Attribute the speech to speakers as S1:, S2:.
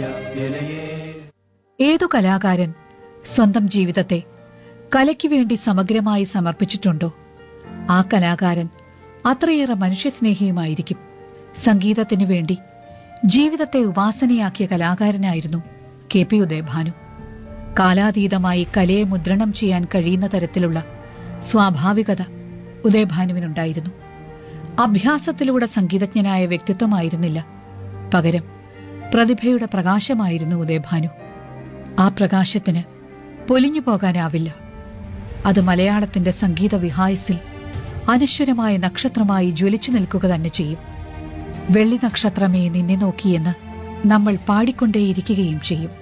S1: വിലയേ
S2: ഏതു കലാകാരൻ സ്വന്തം ജീവിതത്തെ കലയ്ക്ക് വേണ്ടി സമഗ്രമായി സമർപ്പിച്ചിട്ടുണ്ടോ ആ കലാകാരൻ അത്രയേറെ മനുഷ്യസ്നേഹിയുമായിരിക്കും സംഗീതത്തിനു വേണ്ടി ജീവിതത്തെ ഉപാസനയാക്കിയ കലാകാരനായിരുന്നു കെ പി ഉദയഭാനു കാലാതീതമായി കലയെ മുദ്രണം ചെയ്യാൻ കഴിയുന്ന തരത്തിലുള്ള സ്വാഭാവികത ഉദയഭാനുവിനുണ്ടായിരുന്നു അഭ്യാസത്തിലൂടെ സംഗീതജ്ഞനായ വ്യക്തിത്വമായിരുന്നില്ല പകരം പ്രതിഭയുടെ പ്രകാശമായിരുന്നു ഉദയഭാനു ആ പ്രകാശത്തിന് പൊലിഞ്ഞു പോകാനാവില്ല അത് മലയാളത്തിന്റെ സംഗീത വിഹായസിൽ അനശ്വരമായ നക്ഷത്രമായി ജ്വലിച്ചു നിൽക്കുക തന്നെ ചെയ്യും വെള്ളി നക്ഷത്രമേ നിന്നെ നോക്കിയെന്ന് നമ്മൾ പാടിക്കൊണ്ടേയിരിക്കുകയും ചെയ്യും